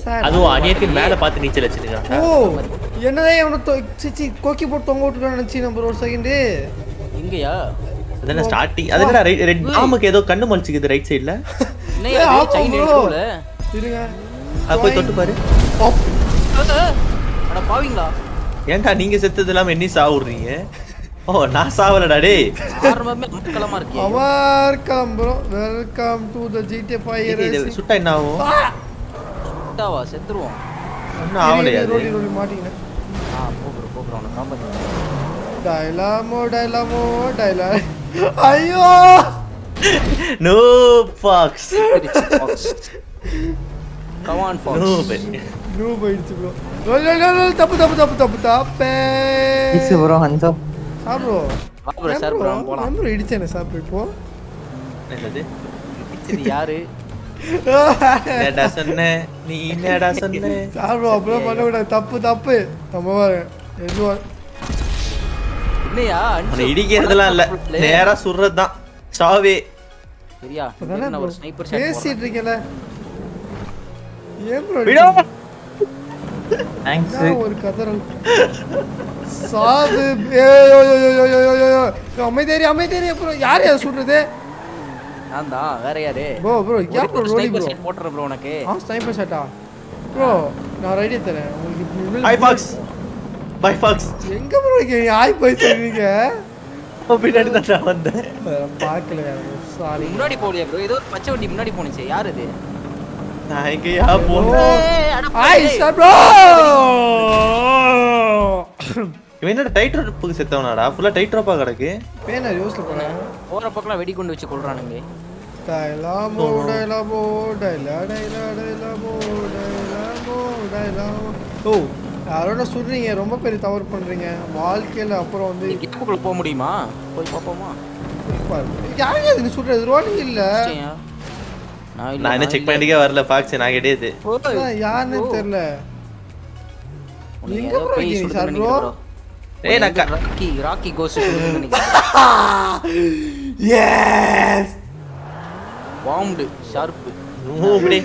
Sir அதுவும் அநியத்தின் மேல பார்த்து நீச்சல் வச்சிருக்காங்க ஓ என்னதான் இவனை தொ- சி, சி, கொக்கி போட்டு தொங்க விட்டுருக்கான்னு நினைச்சு நம்ம ஒரு செகண்ட் இங்கயா அதான ஸ்டார்டிங் அது என்ன ரெட் பாம்புக்கு ஏதோ கண்ணு மலிச்சுக்குது ரைட் சைடுல என்னையா ஏய், அது? ஆமா சைன் bro. எடுக்கல இருங்க அது போய் தொட்டு பாரு அப். அட பாவீங்களா ஏன்டா நீங்க செத்தது இல்லாம என்ன சாவுறீங்க ஓ நான் சாவலடா டேய் ஆரம்பமே அமக்கலமா இருக்கே வணக்கம் bro welcome to the GT five இது- இது சுட்டா என்ன ஆகும் விட்டாவா செத்துருவோம் ஒன்னும் ஆவலையா அது ரோலி ரோலி மாட்டிக்கினேன் ஆ போகிறோம் போகிறோம் அவனை காப்பாத்து டைலாமோ டைலாமோ டைலா ஐயோ no fox come on no fox நூ போயிடுச்சு ப்ரோ ரோலி ரோலி ரோலி தப்பு தப்பு தப்பு தப்பு தப்பே ப்ரோ ஹன்சோ சாப்பிடுவோ வா bro, சார் bro, போலாம். நம்பர் இடிச்சேனே சாப்பிடு இப்போ என்னது இது யாரு என்னடா சொன்ன நீ என்னடா சொன்ன சாப்பிடுவோம் அப்புறம் பண்ணக்கூடாது தப்பு தப்பு நம்ம பாரு எதுவா என்னையா உன்னை இடிக்கிறதுலாம் இல்ல நேரா சுடுறதுதான் சாவே சரியா அதானே நான் bro. ஒரு ஸ்னைப்பர் ஷாட் பேசிட்டு இருக்கல ஏன் ப்ரோ விடோ தேங்க்ஸ் ஒரு கதறல் சாவு ஏய், ஐயோ, ஐயோ, ஐயோ, ஐயோ, ஐயோ, ஐயோ. அமைதியாரி அமைதியாரி அப்புறம் யார் யார் சுடுறது நான் தான் வேற யாரு ப்ரோ ப்ரோ ஏன் bro Rolly sniper bro shot போட்டுறேன் ப்ரோ உனக்கு ஆ ஸ்னைப்பர் ஷாட்டா ப்ரோ நான் ரெடியா தரேன் உங்களுக்கு ஹாய் பாக்ஸ் பை பாக்ஸ் எங்க ப்ரோ இருக்கீங்க ஹாய் போய் சொல்றீங்க பின்னாடி தான் நான் வந்தேன் பார்க்கல சாரி முன்னாடி போலியா ப்ரோ ஏதோ ஒரு பச்சை வண்டி முன்னாடி போனுச்சு யார் இது நான் எங்கேயா போனேன் ஏய், அட ஹாய் பாவி. சார் ப்ரோ இவன் என்னடா டைட் ரோப்புக்கு செத்தவனாடா ஃபுல்லா டைட் ரோப்பா கிடக்கு பேனா யோசிச்சு போறேன் போற பக்கம் வெடி கொண்டு வச்சு கொள்றானுங்க டைலாமோ டைலாமோ டைலா டைலா டைலாமோ டைலாமோ டைலாமோ ஓ யாரோட சொல்றீங்க ரொம்ப பெரிய தவறு பண்றீங்க வாழ்க்கையில அப்புறம் வந்து கேப்புக்குள்ள போக முடியுமா போய் பாப்போமா யாருங்க இது சுடுறது ரோலி இல்ல நிச்சயா. நான் இல்ல, நான் என்ன நான் செக் இல்ல. பண்ணிட்டே வரல பாக்ஸ் நான் கிடையாது ஓய். அதான் யாருன்னு ஓ. தெரியல உனக்கு எங்க ஏதோ bro பேய் இருக்கீங்க சுடுதுன்னு சார் நினைக்கிறேன் bro? bro. ஏய் நான் உனக்கு க- ராக்கி ராக்கி கோஸ் நினைக்கிறேன் எஸ் பாம்பு ஷார்ப்பு ஓ, இப்படி.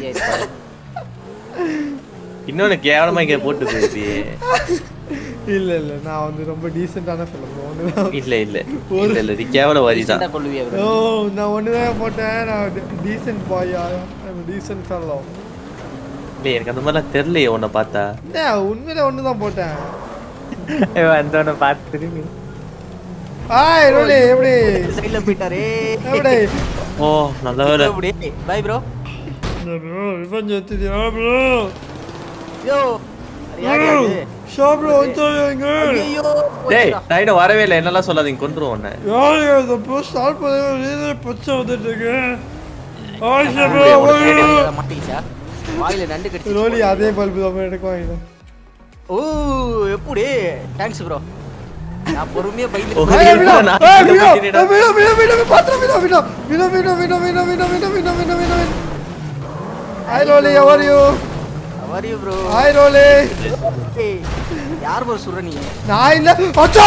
இன்னொன்னு கேவலமா இங்க போட்டு போயிடுது இல்ல இல்ல நான் வந்து ரொம்ப டீசென்ட்டான ஃபிலிம் ஒண்ணுதான் இல்ல இல்ல இல்ல இல்ல இது கேவலவாதி தான் ரீசெண்டா கொள்வியா bro? ஓ நான் ஒண்ணுதான் போட்டேன் நான் டீசென்ட் பாயா டீசென்ட் ஃபெல்லோ இல்ல எனக்கு அந்த மாதிரிலாம் தெரியலையே உன்னை பார்த்தா என்ன உண்மையில ஒண்ணுதான் போட்டேன் வந்தோட பார்த்துட்டு ஹாய் ரோலி எப்படி சைடுல போயிட்டாரே எப்படி ஓ நல்ல வேலை எப்படி பை ப்ரோ ப்ரோ ரிவெஞ்ச் எடுத்துதியா ப்ரோ யோ அது யாரு அது ஷோ ப்ரோ வந்துங்க ஐயோ டேய் நான் இன்னும் வரவே இல்லை என்னெல்லாம் சொல்லாதீங்க கொண்டுருவோம் உன்னை யார் இந்த ப்ரோ ஸ்டார்ட் பண்ணி பச்சை வந்துட்டு இருக்கு ஹாய் ஷோ ப்ரோ மாட்டிக்கிச்சா வாயில நண்டு கடிச்சு ரோலி அதே பல்பு தான் எனக்கு வாங்கினேன் ஓ எப்படி தேங்க்ஸ் ப்ரோ நான் பொறுமையா பையில ஓ. ஏய், வினோ, நான் ஏய், இங்க வினோ, மாட்டினேடா. வினோ, வினோ, வினோ, வினோ, பாத்திரம், Vino, Vino, Vino, Vino, Vino, Vino, Vino, Vino, Vino, Vino, Vino, Vino. Hi, Rolly, how are you? வரி ப்ரோ Hi, Rolly. யார் ப்ரோ சொல்ற நீ நான் இல்ல, அச்சா!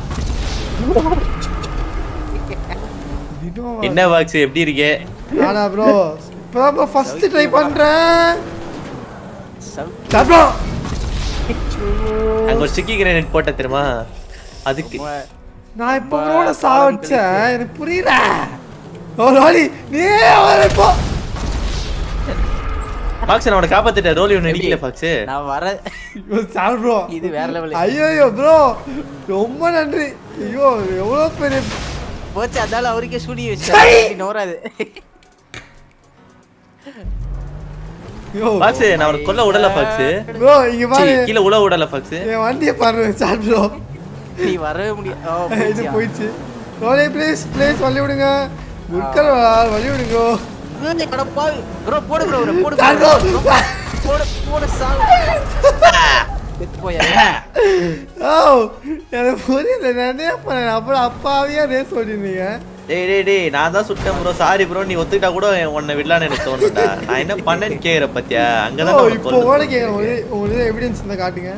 வினோவா? என்ன பாக்ஸ் எப்படி இருக்கே நானா bro? இப்பதான் bro first try பண்றேன். சம் சா bro. அங்க ஒரு ஸ்டிக்கி கிரானைட் போட்ட தெரியுமா அதுக்கு நான் இப்ப உங்களோட சாவடிச்சேன் எனக்கு புரியல ஓ ரோலி நீ வர இப்போ பாக்ஸ் நான் அவனை காப்பாத்திட்டேன் ரோலி ஒன்று நிக்கல பாக்ஸ் நான் வர சார் ப்ரோ இது வேற லெவல் ஐயோ ப்ரோ ரொம்ப நன்றி ஐயோ எவ்வளோ பெரிய போச்சு அதால அவருக்கே சூடி சை! வச்சு நோறாது ஐயோ பாக்ஸ் நான் அவனை கொல்ல விடல பாக்ஸ் ப்ரோ இங்க பாரு கீழே உள்ள விடல பாக்ஸ் என் வண்டியை பாரு சார் ப்ரோ நீ வரவே முடியாது ஓ, இது போச்சியா? போயிடுச்சு ரோலி ப்ளீஸ் ப்ளீஸ் வழி விடுங்க முட்கர் வழி விடுங்க ஏய், கடப்பா. bro, போடு bro, bro, போடு சார் bro. ப்ரோ போடு, போடு, சாவு. செத்து போயா? ஓ எனக்கு புரியல நான் என்ன பண்ணேன் அப்புறம் அப்பாவியா ரேஸ் ஓடினீங்க டேய் டேய் டேய் நான் தான் சுட்டேன் ப்ரோ சாரி ப்ரோ நீ ஒத்துக்கிட்டா கூட உன்னை விடலான்னு எனக்கு தோணுடா நான் என்ன பண்ணேன்னு கேக்குற பாத்தியா ஓ அங்கதான் இப்போ ஓட கேட்குறேன் உங்களுக்கு உங்களுக்கு எவிடன்ஸ் இருந்தால் காட்டுங்க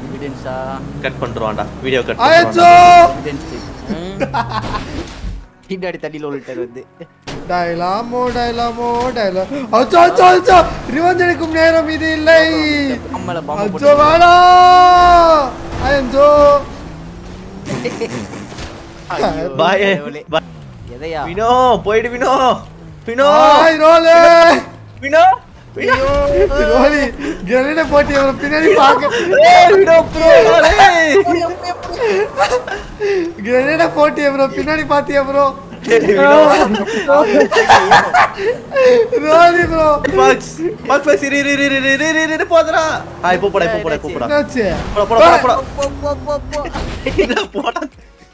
Evidence-ஆ? கட் பண்றான்டா வீடியோ கட் ஆயாச்சோ பண்ணுவான்டா Evidence. ம். பின்னாடி தண்ணியில் உள்ளிட்டார் வந்து டைலாமோ டைலாமோ டைலா அச்சோ அச்சோ அச்சோ ரிவெஞ்ச் எடுக்கும் நேரம் இது இல்லை அம்மல பாம்பு அச்சோ போட்டு வேணா அஞ்சோ ஐயோ, பாய் கடவுளே. பாய். எதையா வினோ போயிடு Vino Vino hi Rolly Vino Vino Rolly grenade போட்டி அவரை பின்னாடி பார்க்க ஏய் வினோ ப்ரோ ஏய் கிரனேட போட்டி ப்ரோ பின்னாடி பாத்தியா bro Vino Rolly bro fox fox fox இரு இரு இரு இரு இரு இரு இரு போதுடா ஆ இப்போ போடா இப்போ போடா இப்போ போடா என்னாச்சு போடா போடா போடா போ, போ, போ, போ. இல்ல போடா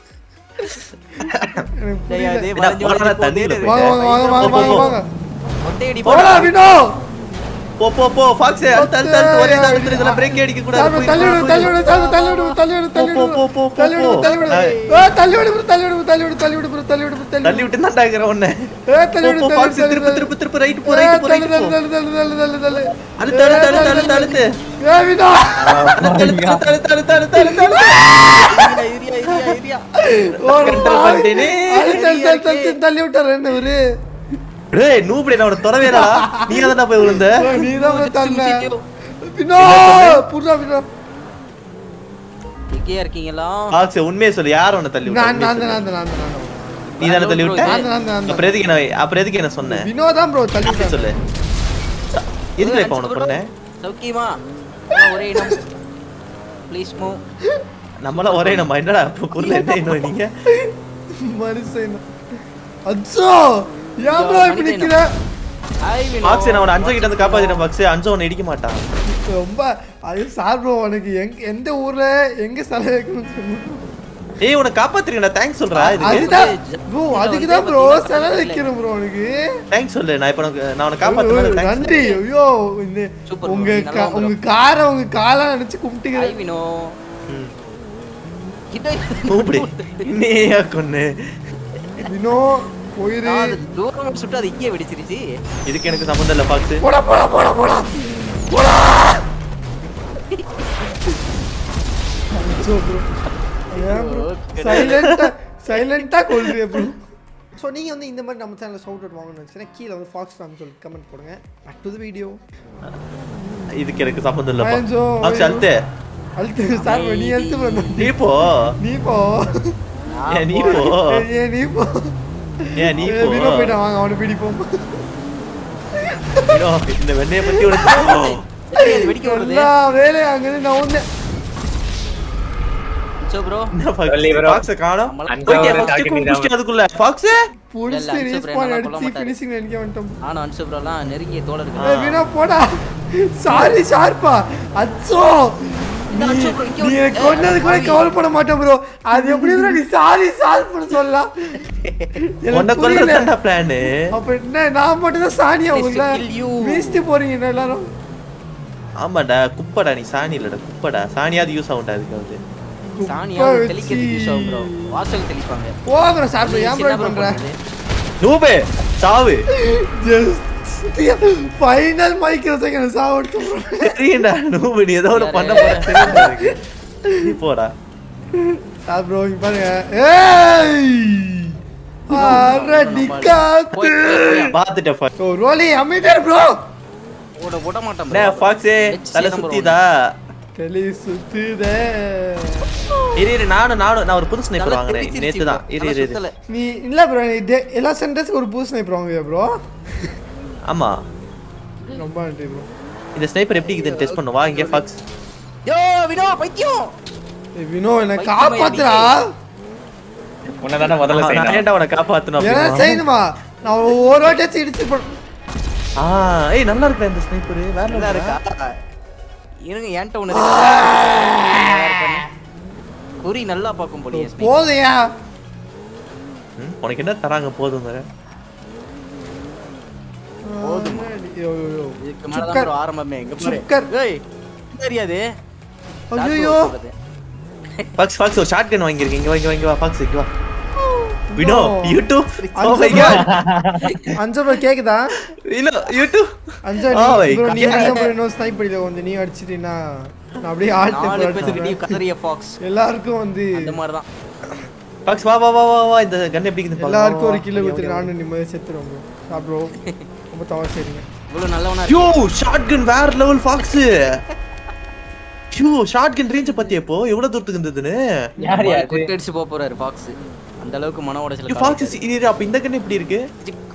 எனக்கு டேய், புரியல. அதே என்ன, வளைஞ்சு போடா, வளைஞ்சு தண்ணியில போகுது. வாங்க வாங்க வாங்க வாங்க வாங்க வாங்க ஒத்தையடி போடா வினோ போ போ போ பாக்ஸ் தள்ளு தள்ளு ஒரே நேரத்துல இதுல பிரேக் அடிக்க கூடாது சாமி, தள்ளி விடு தள்ளி விடு சாமி, தள்ளி விடு தள்ளி விடு தள்ளி போ, விடு போ, போ, போ, தள்ளி விடு போ. தள்ளி விடு ஏய். ஏய், தள்ளி விடு bro, தள்ளி விடு தள்ளி விடு தள்ளி விடு bro, தள்ளி விடு bro, தள்ளி தள்ளி விடு விட்டு தான் டாக்குற ஒண்ணு ஏய், தள்ளி போ விடு போ தள்ளி பாக்ஸ் விடு, திருப்பு தள்ளி திருப்பு திருப்பு ரைட் போ விடு. ரைட் ஏய், போ தள்ளு, ரைட் தள்ளு, போ தள்ளு, தள்ளு, தள்ளு, தள்ளு, தள்ளு. அது தள்ளு ஏய், தள்ளு தள்ளு, தள்ளு தள்ளு ஏய், வினோ. தள்ளு தள்ளு தள்ளு தள்ளு தள்ளு தள்ளு இரியா, இரியா, இரியா. ஒரு control பாவி. பண்ணிட்டேனே. அது தள்ளி, தள்ளி, தள்ளி, தள்ளி விட்டாரு என்ன இவரு? டேய் நூபடி நான் உனக்கு தொடவேடா நீ அதடா போய் விழுந்த ஏய், நீதான் போய் தள்ளின. சுத்திட்டு. வினோ, புடுறா, வினோ. எங்கேயா இருக்கீங்களா பாக்ஸ் உண்மையை சொல்லு யார் உன்னை தள்ளி நான், நான் விட்டா தான், நான் தான், நான் தான், நான் தான். நீ தானே தள்ளி விட்ட நான் தான், நான் தான், நான் தான். அப்புறம் எதுக்கு என்ன அப்புறம் எதுக்கு என்ன சொன்ன வினோ தான் bro தள்ளி அப்படி விட்டாரு. சொல்லு எதுக்கு இப்ப உனக்கு சொன்னேன் சௌக்கியமா ஆ, ஒரே இடம் ப்ளீஸ் மூவ் நம்மள ஒரே நம்ம என்னடா இப்ப குரல் என்ன இன்னும் நீங்க மனுஷன். அச்சோ, ஏன் bro இப்படி மனிதன். நிக்கிற? ஹாய் வினோ பாக்ஸ் நான் அவனை அஞ்சு கிட்ட இருந்து காப்பாத்திட்டேன் பாக்ஸ் அஞ்சு அவனை இடிக்க மாட்டான் ரொம்ப அது சார் ப்ரோ உனக்கு எங்க எந்த ஊர்ல எங்க செலவு வைக்கணும்னு சொல்லு. ஏய் உன்னை காப்பாத்துறீங்கடா தேங்க்ஸ் சொல்றா இதுக்கு அதுதான் வந்து ப்ரோ இதுல அதுக்கு வந்து தான் ப்ரோ பாத்தீங்கன்னா செலவு பக்கத்துல வைக்கிறேன் ப்ரோ உனக்கு தேங்க்ஸ் சொல்லு நான் இப்ப உனக்கு நான் உன்னை காப்பாத்துனது தேங்க்ஸ் நன்றி ஐயோ இந்த Super bro, உங்க நீ கா- நல்லா bro. உங்க காரை உங்க காலை நினைச்சு ஹாய் கும்பிட்டுக்கிறேன் வினோ ம். கிட்ட கூப்பிடு இன்னையா கொன்னு வினோ போயிரு நான் அது தூரமா சுட்டு அது இங்கே வெடிச்சிருச்சு இதுக்கு எனக்கு சம்மந்தம் இல்ல பாக்ஸ் போடா போடா போடா போடா போடா அச்சோ ப்ரோ ஏன் ப்ரோ சைலண்டா சைலண்டா கொள்றிய ப்ரோ ஸோ நீங்கள் வந்து இந்த மாதிரி நம்ம சேனலில் சவுட் அவுட் வாங்கணும்னு நினச்சினா கீழே வந்து ஃபாக்ஸ் ஃபேம் சொல்லி கமெண்ட் போடுங்க பேக் டு த வீடியோ இதுக்கு எனக்கு சம்மந்தம் இல்ல ஐயோ, பாக்ஸ் ஐயோ. அழுத்து அழுத்து சார் நீ அழுத்து ப்ரோ நீ போ நீ போ ஏன் நீ போ ஏ நீ போ ஏன் நீ ஏ, போ வினோ போயிட்டான் வாங்க அவனை பிடிப்போம் வினோ, இந்த வெண்ணைய பத்தி உனக்கு எப்படி அது வெடிக்க வருது எல்லா வேலையும் அங்கே நான் வந்து சோ ப்ரோ சொல்லி bro. பாக்ஸ காணோம் நம்மள- அந்த ஓகே ஒரு பாக்ஸ் target குடிச்சு இல்லாம. அதுக்குள்ள பாக்ஸ் புடிச்சு இல்ல, அன்சு ரீஸ்பான் பிரேம் அடிச்சு கொல்ல ஃபினிஷிங் நினைக்க வந்துட்டோம் நானும் அன்சு ப்ரோலாம் நெருங்கிய தோழர்கள் ஏய், வினோ போடா சாரி ஷார்ப்பா அச்சோ இந்த நீ அச்சோ bro, இங்க நீ ஒரு- எனக்கு கொன்னது கூட ஏய், கவலைப்பட மாட்டேன் ப்ரோ அது எப்படி bro நீ சாரி ஷார்ப்னு சொல்லலாம் உன்னை எனக்கு கொல்றது புரியல தான்டா பிளான் அப்ப என்ன நான் மட்டும் தான் சாணியா Please உங்கள kill you. வீசிட்டு போறீங்க என்ன எல்லாரும் ஆமாடா குப்படா நீ சாணி இல்லடா குப்படா சாணியாவது யூஸ் ஆகும்டா அதுக்கு வந்து சாணியா தெளிக்கிறதுக்கு யூஸ் ஆகும் ப்ரோ வாசல் தெளிப்பாங்க போகிற சார் ஏன் ப்ரோ சின்ன bro பண்ற பண்றது. நூபே சாவு ஃபைனல் மைக்ரோ செகண்ட் சாவடிச்சு bro. தெரியும்டா நூபு நீ ஏதோ ஒன்று பண்ண போற தெரியும்டா எனக்கு. நீ போடா சார் ப்ரோ இங்க பாருங்க ஏய் அரடி காத்து போய், போய், போய். பாத்துட்டேன் fuck. ஓ ரோலி அமிட்டர் ப்ரோ ஓட விட மாட்டேன் என்ன bro. ஃபாக்ஸே வச்சு தலை number சுத்திதா தலி சுத்துதே இரு இரு நானும் நானும் நான் ஒரு புது ஸ்னைப்பர் நல்லா வாங்குறேன் தெரிச்சிருச்சு நேத்து தான் bro. இரு நல்லா இரு இரு சுத்தல. நீ இல்ல ப்ரோ நீ டே- எல்லா சென்டர்ஸ்க்கு ஒரு புது ஸ்னைப்பர் வாங்குவியா ப்ரோ ஆமா ரொம்ப நன்றி ப்ரோ இந்த ஸ்னைப்பர் எப்படி இருக்குதுன்னு டெஸ்ட் பண்ணுவா இங்க ஃபாக்ஸ் யோ வினோ பைத்தியம் வினோ என்ன பைத்தியமா காப்பாத்துறா உன்னதானே முதல்ல நான் செய்யணும் ஏன்டா உன்னை காப்பாத்தணும் என்ன அப்படின்னா? செய்யணுமா நான் ஒரு வாட்டியாச்சும் இடிச்சு போடு ஆ ஏய் நல்லா இருக்கா இந்த ஸ்னைப்பர் வேற நல்லா இருக்கா இருக்கா இருங்க என்கிட்ட ஒண்ணு இருக்கு நல்லா இருக்கான்னு. குறி நல்லா பார்க்கும் போலியே ஸ்னேக். போதையா ம், உனக்கு என்ன தராங்க போதும் வேற போதுமா? யோ, யோ, யோ. இதுக்கு மேல தான் சுக்கர். bro ஆரம்பமே எங்க பாரு சுக்கர். ஏய் தெரியாது ஐயோ ஃபாக்ஸ் ஃபாக்ஸ் ஒரு ஷாட்கன் வாங்கியிருக்கேன் இங்க வா இங்க வா இங்க வா ஃபாக்ஸ் இங்க வா வினோ No. யூடியூப் ஓ அஞ்சு மை காட் அஞ்சு ப்ரோ கேக்குதா வினோ யூடியூப் அஞ்சா Oh my ப்ரோ நீ God. அஞ்சா ப்ரோ இன்னும் ஸ்னைப் பண்ணில கொஞ்சம் நீ அடிச்சிட்டீனா நான் அப்படியே ஆல்ட் நாலு பேருக்கு அடிச்சிடுவேன் கதறிய ஃபாக்ஸ் எல்லாருக்கும் வந்து அந்த மாதிரி தான் பாக்ஸ் வா வா வா வா வா இந்த கன் எப்படி இருக்குது எல்லாருக்கும் ஒரு கிலோ கொடுத்து நானும் நிம்மதியாக செத்துருவோம் bro. ஆ ப்ரோ ரொம்ப தவறு சரிங்க இவ்வளவு நல்லவனா யோ ஷார்ட் கன் வேற level fox yo shotgun range பத்தி எப்போ எவ்வளவு தூரத்துக்கு இருந்ததுன்னு யார் யாரு குட் அடிச்சு போக போறாரு ஃபாக்ஸ் அந்த அளவுக்கு மன உடைச்சல யோ ஃபாக்ஸ் இது அப்ப இந்த கன் எப்படி இருக்கு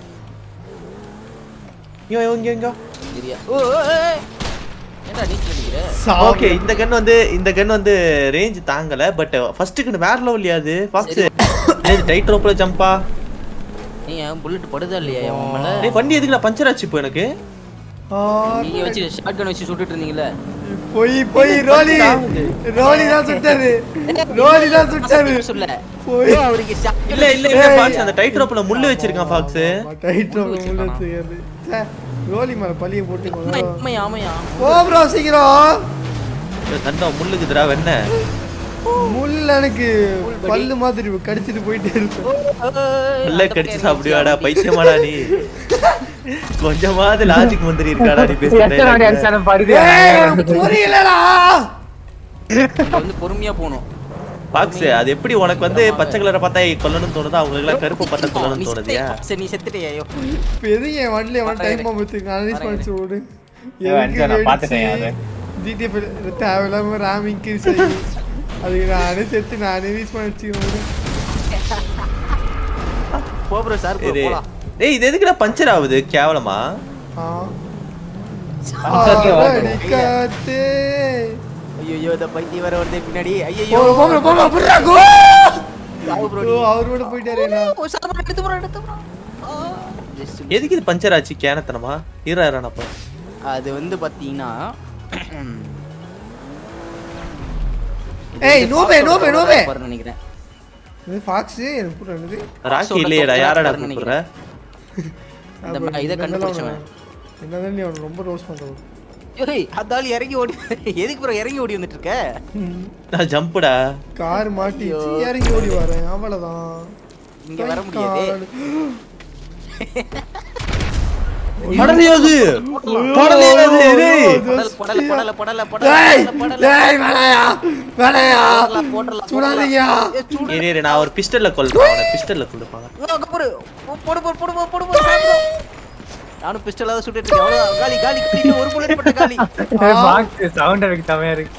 யோ யோ, இங்க இங்க சரியா ஓ ஓ, ஓ, ஓ. ஏன்டா நீச்சல் அடிக்கிற ஓகே இந்த கன் வந்து இந்த கன் வந்து ரேஞ்ச் தாங்கல பட் ஃபர்ஸ்ட் கன் வேற லெவல் யாது ஃபாக்ஸ் இது டைட் ரோப்ல ஜம்பா நீ புல்லட் படுதா இல்லையா உன் மேல டேய் வண்டி எதுக்குடா பஞ்சர் ஆச்சு இப்போ எனக்கு ஆ, நீங்க வச்சு ஷார்ட் கன் வச்சு சுட்டுட்டு இருந்தீங்கல்ல போய் போய் ரோலி ரோலி தான் சுட்டாரு ரோலி தான் சுட்டாரு சொல்ல போய் அவருக்கு shot gun இல்ல இல்ல இல்ல ஃபாக்ஸ் அந்த டைட் ரோப்ல முள்ளு வச்சிருக்கான் ஃபாக்ஸ் டைட் உள்ள தெரியாது ச்சே, ரோலி மேல பழிய போட்டு ஆமை, ஆமை, ஆமையா ஓ ப்ரோ சீக்கிரம் தண்டா முள்ளுக்குதுடா வெண்ண முள் எனக்கு பல்லு மாதிரி கடிச்சிட்டு போயிட்டே இருக்கும் முள்ள கடிச்சு சாப்பிடுவாடா பைத்தியமாடா நீ கொஞ்சமாவது லாஜிக் மந்திரி இருக்காடா நீ எத்தனை வாட்டி பேசுற அடிச்சாலும் படுது ஏய், எனக்கு புரியலடா இங்க வந்து பொறுமையா போகணும் பாக்ஸ் அது எப்படி உனக்கு வந்து பச்சை கலரை பார்த்தா கொல்லணும்னு தோணுதா அவங்களுக்கு எல்லாம் கருப்பு பார்த்தா நீ கொல்லணும்னு தோணுதியா செத்தே, சரி, நீ செத்துட்டியா ஐயோ இப்ப எதுக்கு என் வண்டில எவன் டைம் பாம்பு வச்சிருக்கான் அனலைஸ் பண்ணி விடு ஏய், அஞ்சா, நான் பார்த்துட்டேன் அது. ஜிடிஎஃப் தேவையில்லாம ரேம் இன்க்ரீஸ் ஆகி அதுக்கு நானே செத்து நானே ரீஸ் பண்ணி வச்சுக்கிறேன் போ ப்ரோ சார் இது போலாம் டேய் இது எதுக்குடா பஞ்சர் ஆகுது கேவலமா ஆ அஞ்சா, ஆரடி காத்தே. ஐயோ இந்த பைத்தியம் வர வருது பின்னாடி ஐயோ போங்க, போங்க, போங்க, புர்ரா, கோ! ப்ரோ ஓ, அவரோட போயிட்டாரு என்ன? எடுத்து ப்ரோ எடுத்து ப்ரோ எதுக்கு இது பஞ்சர் ஆச்சு கேனத்தனமா ஈரா ஈரா அப்போ அது வந்து பாத்தீங்கன்னா ஏய், நோபே, நோபே, நோபே. பாருன்னு நினைக்கிறேன் இது fox, எனக்கு புரியல, என்னது? ராக்கி இல்லையடா யாரடா கூப்பிடுற இந்த அப்ப ம- இதை என்னதான் கண்டுபிடிச்சவன். அவன் என்னதான் நீ அவனை ரொம்ப ரோஸ் பண்றது ஏய் அதால இறங்கி ஓடி எதுக்கு ப்ரோ இறங்கி ஓடி வந்துட்டு இருக்க நான் ஜம்புடா கார் மாட்டிச்சு இறங்கி ஓடி வரேன் அவ்வளவுதான் இங்க வர முடியாது படலையாது படலையாது டேய் படல படல படல படல டேய், படல படல டேய், வேணாயா, வேணாயா. போடலாம், போடலாம், சுடாதீங்க. ஏய், சுடு. இரு, இரு, நான் ஒரு பிஸ்டல்ல கொல்றேன் அவனை பிஸ்டல்ல கொல்லுப்பாங்க ஓ, அங்க போடு. ஓ, போடு, போடு, போடு, போடு, போடு, போடு, சாப்பிடு. நானும் பிஸ்டலாக தான் சுட்டுட்டு இருக்கேன் அவ்வளவுதான். காலி காலி காலி ஒரு புல்லட் பட்ட காலி பாக்ஸ் சவுண்ட் எனக்கு செமையா இருக்கு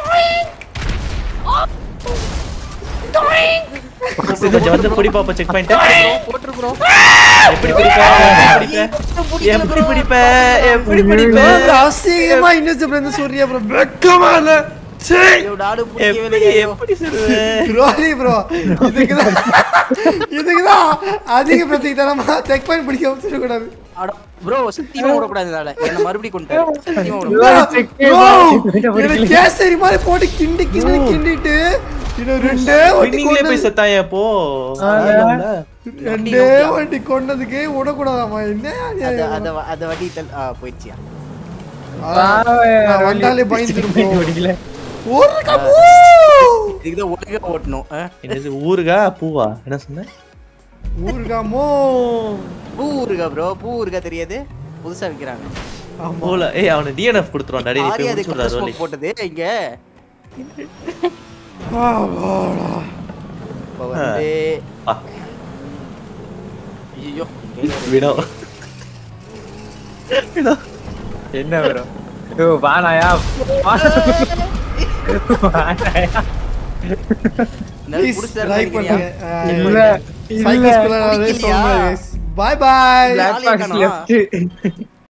கொஞ்சம் வந்து புடி பாப்பா செக் பாயிண்ட் போட்டுரு ப்ரோ எப்படி பிடிப்ப எப்படி பிடிப்ப எப்படி பிடிப்ப bro, அசிங்கமா இன்னொரு இருந்து சொல்றியா bro? வெக்கமா இல்ல? சீ. நாடு எப்படி எப்படி சொல்லுவ ரோலி bro, இதுக்குதான் இதுக்குதான் அதிக பிரச்சனைத்தனமா check point பிடிக்க வச்சிடக்கூடாது. ப்ரோ சத்தியமா விடக்கூடாது இதால என்ன மறுபடியும் கொண்டு சத்தியமா bro, விடக்கூடாது bro, எனக்கு கேசரி மாதிரி போட்டு கிண்டி கிண்டி கிண்டிட்டு இன்னும் ரெண்டே வண்டி வின்னிங்ல போய் கொண்டு செத்தாயா இப்போ ரெண்டே வண்டி கொண்டதுக்கே விடக்கூடாதாமா என்ன அத அநியாயம்? அத அத வடி தள் ஆ போயிடுச்சியா அதான், நான் வந்தாலே பயந்துட்டு bro. பிடிக்கல ஒரு கப்பு இதுதான் ஒழுங்கா ஓட்டணும் ஆ? என்னது ஊருகா பூவா என்ன சொன்ன ஊர்காமோ பூ இருக்கா ப்ரோ பூ இருக்கா தெரியாது புதுசா விக்கிறாங்க ஆமா போல ஏய் அவன டிஎன்எஃப் கொடுத்துருவான் டேய் நீ ஆரியா போய் அதுக்கு முடிச்சுடா ரோலி smoke போட்டது இங்க ஆ, போடா. இப்ப வந்து ஆ, ஐயோ விடோ விடோ என்ன வரும் ஓ வானாயா வானாயா Please like பண்ணுங்க இல்ல இல்ல சைக்கிள் ஸ்கூல்ல பிடிக்கலையா? பாய் பாய் Black Black Fox காணோம். left